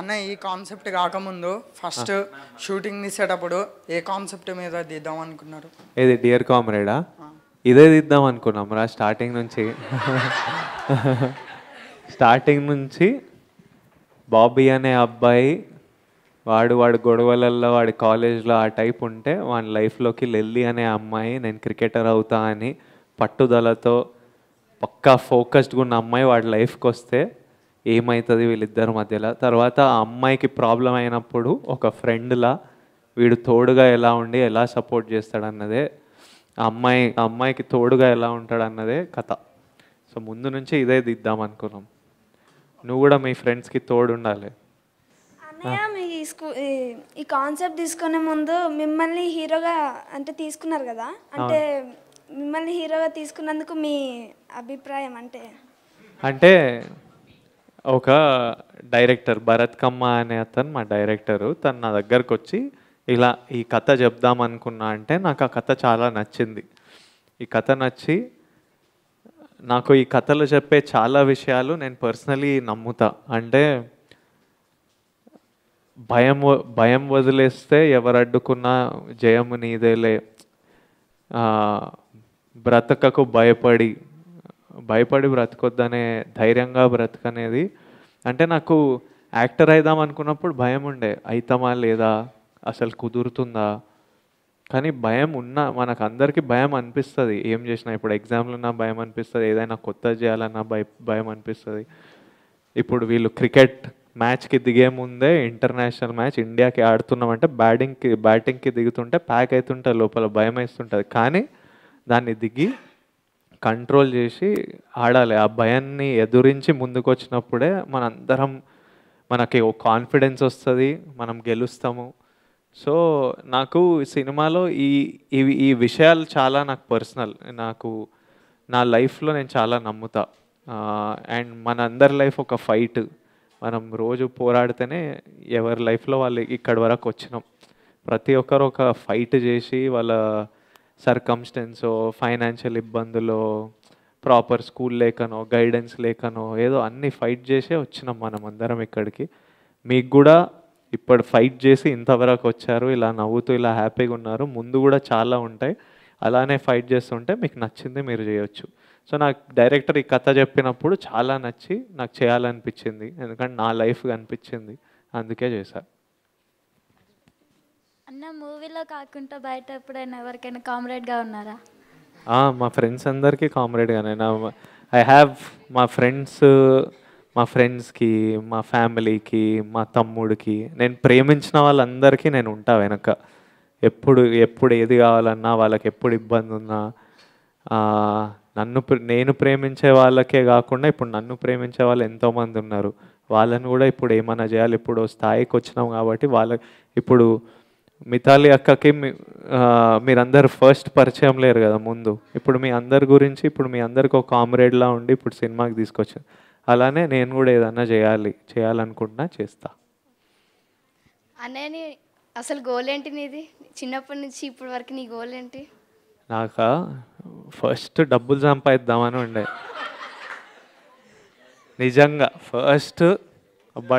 అన్న ఈ కాన్సెప్ట్ కాకముందు ఫస్ట్ షూటింగ్ తీసేటప్పుడు ఏ కాన్సెప్ట్ మీద తీద్దాం అనుకున్నారు ఏది డియర్ కామ్రేడా ఇదే తీద్దాం అనుకున్నాం రా స్టార్టింగ్ నుంచి స్టార్టింగ్ నుంచి బాబీ అనే అబ్బాయి వాడు వాడి గొడవలల్లో వాడి కాలేజ్లో ఆ టైప్ ఉంటే వాడి లైఫ్లోకి లెల్లి అనే అమ్మాయి నేను క్రికెటర్ అవుతా అని పట్టుదలతో పక్కా ఫోకస్డ్గా ఉన్న అమ్మాయి వాడి లైఫ్కి వస్తే ఏమవుతుంది వీళ్ళిద్దరి మధ్యలో తర్వాత ఆ అమ్మాయికి ప్రాబ్లం అయినప్పుడు ఒక ఫ్రెండ్లా వీడు తోడుగా ఎలా ఉండి ఎలా సపోర్ట్ చేస్తాడన్నదే ఆ అమ్మాయి ఆ అమ్మాయికి తోడుగా ఎలా ఉంటాడన్నదే కథ సో ముందు నుంచి ఇదే దిద్దాం అనుకున్నాం నువ్వు కూడా మీ ఫ్రెండ్స్కి తోడు ఉండాలి అన్నయ్య మీ స్కూ ఈ- ఈ కాన్సెప్ట్ తీసుకునే ముందు మిమ్మల్ని హీరోగా అంటే తీసుకున్నారు కదా అంటే మిమ్మల్ని హీరోగా తీసుకున్నందుకు మీ అభిప్రాయం అంటే అంటే ఒక డైరెక్టర్ భరత్ కమ్మ అనే అతను మా డైరెక్టరు తను నా దగ్గరకు వచ్చి ఇలా ఈ కథ చెప్దాం అనుకున్నా అంటే నాకు ఆ కథ చాలా నచ్చింది ఈ కథ నచ్చి నాకు ఈ కథలో చెప్పే చాలా విషయాలు నేను పర్సనలీ నమ్ముతా అంటే భయం వ- భయం వదిలేస్తే ఎవరు అడ్డుకున్నా జయము నీదేలే ఆ, బ్రతకకు భయపడి భయపడి బ్రతకొద్దనే ధైర్యంగా బ్రతకనేది అంటే నాకు యాక్టర్ అయిదాం అనుకున్నప్పుడు భయం ఉండే అయితామా లేదా అసలు కుదురుతుందా కానీ భయం ఉన్న మనకు అందరికీ భయం అనిపిస్తుంది ఏం చేసినా ఇప్పుడు ఎగ్జామ్లు ఉన్నా భయం అనిపిస్తుంది ఏదైనా కొత్త చేయాలన్నా భయ భయం అనిపిస్తుంది ఇప్పుడు వీళ్ళు క్రికెట్ మ్యాచ్కి దిగే ముందే ఇంటర్నేషనల్ మ్యాచ్ ఇండియాకి ఆడుతున్నామంటే బ్యాటింగ్కి బ్యాటింగ్కి దిగుతుంటే ప్యాక్ అవుతుంటే లోపల భయం వేస్తుంటుంది కానీ దాన్ని దిగి కంట్రోల్ చేసి ఆడాలి ఆ భయాన్ని ఎదురించి ముందుకు వచ్చినప్పుడే మనందరం మనకి ఓ కాన్ఫిడెన్స్ వస్తుంది మనం గెలుస్తాము సో నాకు సినిమాలో ఈ ఇవి ఈ విషయాలు చాలా నాకు పర్సనల్ నాకు నా లైఫ్లో నేను చాలా నమ్ముతా అండ్ మన అందరి లైఫ్ ఒక ఫైట్ మనం రోజు పోరాడితేనే ఎవరి లైఫ్లో వాళ్ళు ఇక్కడి వరకు వచ్చినాం ప్రతి ఒక్కరు ఒక ఫైట్ చేసి వాళ్ళ సర్కమ్స్టెన్సో ఫైనాన్షియల్ ఇబ్బందులో ప్రాపర్ స్కూల్ లేకనో గైడెన్స్ లేకనో ఏదో అన్ని ఫైట్ చేసే వచ్చినాం మనం అందరం ఇక్కడికి మీకు కూడా ఇప్పుడు ఫైట్ చేసి ఇంతవరకు వచ్చారు ఇలా నవ్వుతూ ఇలా హ్యాపీగా ఉన్నారు ముందు కూడా చాలా ఉంటాయి అలానే ఫైట్ చేస్తుంటే మీకు నచ్చింది మీరు చేయొచ్చు సో నాకు డైరెక్టర్ ఈ కథ చెప్పినప్పుడు చాలా నచ్చి నాకు చేయాలనిపించింది ఎందుకంటే నా లైఫ్ అనిపించింది అందుకే చేశాను అన్న మూవీలో కాకుండా బయట ఎప్పుడైనా ఎవరికైనా కామ్రేడ్గా ఉన్నారా ఆ, మా ఫ్రెండ్స్ అందరికీ కామ్రేడ్గానే నా ఐ హ్యావ్ మా ఫ్రెండ్స్ మా ఫ్రెండ్స్కి మా ఫ్యామిలీకి మా తమ్ముడికి నేను ప్రేమించిన వాళ్ళందరికీ నేను ఉంటా వెనక ఎప్పుడు ఎప్పుడు ఏది కావాలన్నా వాళ్ళకి ఎప్పుడు ఇబ్బంది ఉన్నా ఆ, నన్ను ప్ర- నేను ప్రేమించే వాళ్ళకే కాకుండా ఇప్పుడు నన్ను ప్రేమించే వాళ్ళు ఎంతోమంది ఉన్నారు వాళ్ళని కూడా ఇప్పుడు ఏమైనా చేయాలి ఇప్పుడు ఓ స్థాయికి వచ్చినాం కాబట్టి వాళ్ళ ఇప్పుడు మిథాలి అక్కకి మీ- ఆ, మీరందరు ఫస్ట్ పరిచయం లేరు కదా ముందు ఇప్పుడు మీ అందరి గురించి ఇప్పుడు మీ అందరికి ఒక కామ్రేడ్లా ఉండి ఇప్పుడు సినిమాకి తీసుకొచ్చాను అలానే నేను కూడా ఏదన్నా చేయాలి చేయాలనుకుంటున్నా చేస్తా అన్నయ్యని అసలు గోల్ ఏంటి నీది చిన్నప్పటి నుంచి ఇప్పటి వరకు నీ గోల్ ఏంటి నాకు ఫస్ట్ డబ్బులు సంపాదిద్దామని ఉండే నిజంగా ఫస్ట్ అబ్బా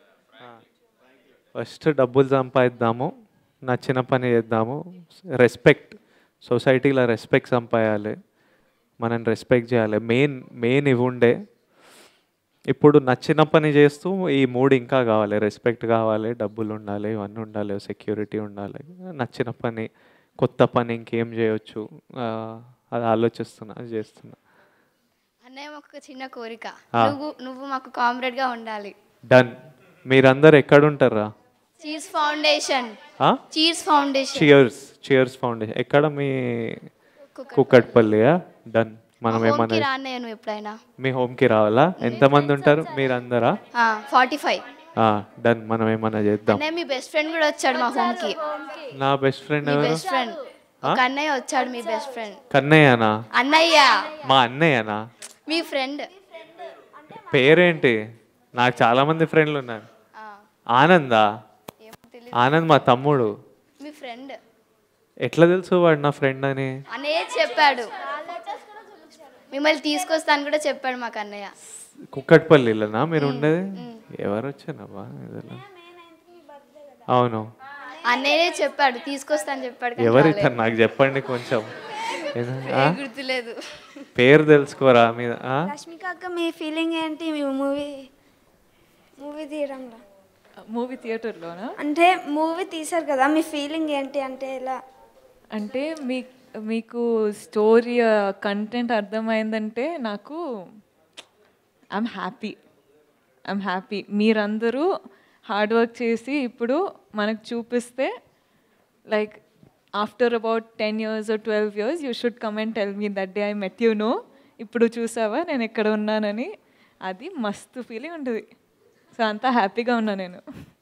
ఫస్ట్ డబ్బులు సంపాదిద్దాము నచ్చిన పని చేద్దాము రెస్పెక్ట్ సొసైటీలో రెస్పెక్ట్ సంపాయాలి మనం రెస్పెక్ట్ చేయాలి మెయిన్ మెయిన్ ఇవి ఉండే ఇప్పుడు నచ్చిన పని చేస్తూ ఈ మూడు ఇంకా కావాలి రెస్పెక్ట్ కావాలి డబ్బులు ఉండాలి ఇవన్నీ ఉండాలి సెక్యూరిటీ ఉండాలి నచ్చిన పని కొత్త పని ఇంకేం చేయొచ్చు ఆ, అది ఆలోచిస్తున్నా అది చేస్తున్నా అన్నయ్య మాకు ఒక చిన్న కోరిక ఆ. నువ్వు నువ్వు మాకు కామ్రేడ్గా ఉండాలి డన్ మీరందరు ఎక్కడుంటారా చీర్స్ ఫౌండేషన్ ఆ? Cheers foundation cheers cheers foundation ఎక్కడ మీ కుక్కట్పల్లియా డన్ మనం హోమ్కి ఏమన్నా రా అన్నయ్య నువ్వు ఎప్పుడైనా మీ హోమ్కి రావాలా ఎంతమంది ఉంటారు మీరందరా ఫార్టీ ఫైవ్ డన్ మనం ఏమన్నా చేద్దాం అన్నయ్య మీ బెస్ట్ ఫ్రెండ్ కూడా వచ్చాడు మా హోమ్కి నా బెస్ట్ ఫ్రెండ్ మీ ఎవరు బెస్ట్ ఫ్రెండ్ ఒక అన్నయ్య వచ్చాడు మీ బెస్ట్ ఫ్రెండ్ కన్నయ్యనా అన్నయ్య మా అన్నయ్యనా మీ ఫ్రెండ్ పేరేంటి నాకు చాలా మంది ఫ్రెండ్లు ఉన్నారు ఆనందా ఆనంద్ మా తమ్ముడు మీ ఫ్రెండ్ ఎట్లా తెలుసు వాడు నా ఫ్రెండ్ అని అన్నయ్య చెప్పాడు మిమ్మల్ని తీసుకొస్తాను కూడా చెప్పాడు మాకు అన్నయ్య కుక్కట్పల్లిలోనా మీరు ఉండేది ఎవరు వచ్చానబ్బా ఇదిలో అవును అన్నయ్యనే చెప్పాడు తీసుకొస్తా అని చెప్పాడు కానీ ఎవరు రాలేదు. ఇతను నాకు చెప్పండి కొంచెం ఏదో, ఆ? ఏ గుర్తులేదు పేరు తెలుసుకోరా మీద ఆ? రష్మిక అక్క మీ ఫీలింగ్ ఏంటి మీ మూవీ మూవీ తీయడంలో మూవీ థియేటర్లోనా అంటే మూవీ తీశారు కదా మీ ఫీలింగ్ ఏంటి అంటే ఎలా అంటే మీ మీకు స్టోరీ కంటెంట్ అర్థమైందంటే నాకు ఐఎమ్ హ్యాపీ ఐఎమ్ హ్యాపీ మీరందరూ హార్డ్ వర్క్ చేసి ఇప్పుడు మనకు చూపిస్తే like after about ten years twelve years you should come and tell me that day I met you know ఇప్పుడు చూసావా నేను ఎక్కడ ఉన్నానని అది మస్తు ఫీలింగ్ ఉంటుంది సో అంతా హ్యాపీగా ఉన్నా నేను